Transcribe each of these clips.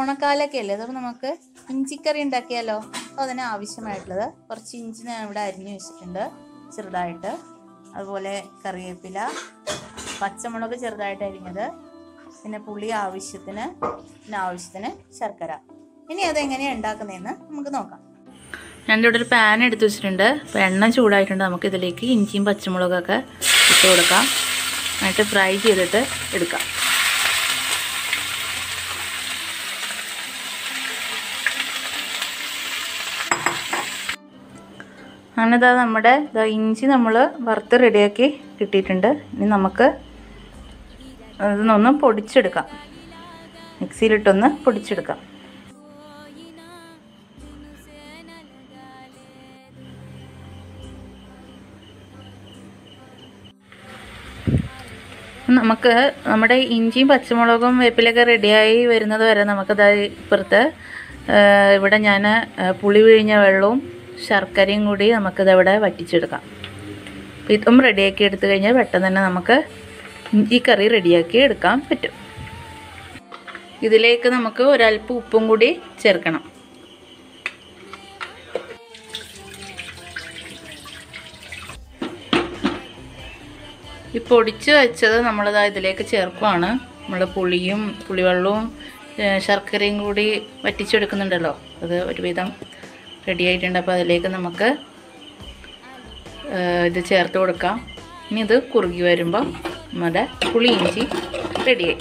ഓണക്കാലൊക്കെ അല്ലേ അപ്പോൾ നമുക്ക് ഇഞ്ചിക്കറി ഉണ്ടാക്കിയാലോ അപ്പോൾ അതിന് ആവശ്യമായിട്ടുള്ളത് കുറച്ച് ഇഞ്ചി ഞാൻ ഇവിടെ അരിഞ്ഞു വെച്ചിട്ടുണ്ട് ചെറുതായിട്ട് അതുപോലെ കറിവേപ്പില പച്ചമുളക് ചെറുതായിട്ട് അരിഞ്ഞത് പിന്നെ പുളി ആവശ്യത്തിന് പിന്നെ ആവശ്യത്തിന് ശർക്കര ഇനി അതെങ്ങനെയാണ് ഉണ്ടാക്കുന്നതെന്ന് നമുക്ക് നോക്കാം ഞാനിവിടെ ഒരു പാൻ എടുത്ത് വെച്ചിട്ടുണ്ട് അപ്പോൾ എണ്ണ ചൂടായിട്ടുണ്ട് നമുക്ക് ഇതിലേക്ക് ഇഞ്ചിയും പച്ചമുളകൊക്കെ ഇട്ട് കൊടുക്കാം എന്നിട്ട് ഫ്രൈ ചെയ്തിട്ട് എടുക്കാം അങ്ങനെ ഇതാ നമ്മുടെ ഇതാ ഇഞ്ചി നമ്മൾ വറുത്ത് റെഡിയാക്കി കിട്ടിയിട്ടുണ്ട് ഇനി നമുക്ക് അതൊന്നൊന്ന് പൊടിച്ചെടുക്കാം മിക്സിയിലിട്ടൊന്ന് പൊടിച്ചെടുക്കാം നമുക്ക് നമ്മുടെ ഇഞ്ചിയും പച്ചമുളകും വേപ്പിലൊക്കെ റെഡിയായി വരുന്നത് വരെ നമുക്കത് ഇപ്പുറത്ത് ആ, ഇവിടെ ഞാൻ ആ, പുളി പിഴിഞ്ഞ വെള്ളവും ശർക്കരയും കൂടി നമുക്കിത് ഇവിടെ വറ്റിച്ചെടുക്കാം അപ്പോൾ ഇതും റെഡിയാക്കി എടുത്തു കഴിഞ്ഞാൽ പെട്ടെന്ന് തന്നെ നമുക്ക് ഈ കറി റെഡിയാക്കി എടുക്കാൻ പറ്റും ഇതിലേക്ക് നമുക്ക് ഒരല്പം ഉപ്പും കൂടി ചേർക്കണം ഈ പൊടിച്ച് വെച്ചത് നമ്മളിതാ ഇതിലേക്ക് ചേർക്കുവാണ് നമ്മൾ പുളിയും പുളിവെള്ളവും ഏ, ശർക്കരയും കൂടി വറ്റിച്ചെടുക്കുന്നുണ്ടല്ലോ അത് ഒരുവിധം റെഡി ആയിട്ടുണ്ട് അപ്പോൾ അതിലേക്ക് നമുക്ക് ഏ, ഇത് ചേർത്ത് കൊടുക്കാം ഇനി ഇത് കുറുകി വരുമ്പോൾ നമ്മുടെ പുളി ഇഞ്ചി റെഡിയായി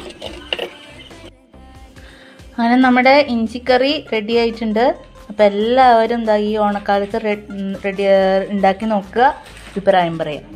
അങ്ങനെ നമ്മുടെ ഇഞ്ചിക്കറി റെഡി ആയിട്ടുണ്ട് അപ്പോൾ എല്ലാവരും എന്താ ഈ ഓണക്കാലത്ത് റെഡി ഉണ്ടാക്കി നോക്കുക അഭിപ്രായം പറയാം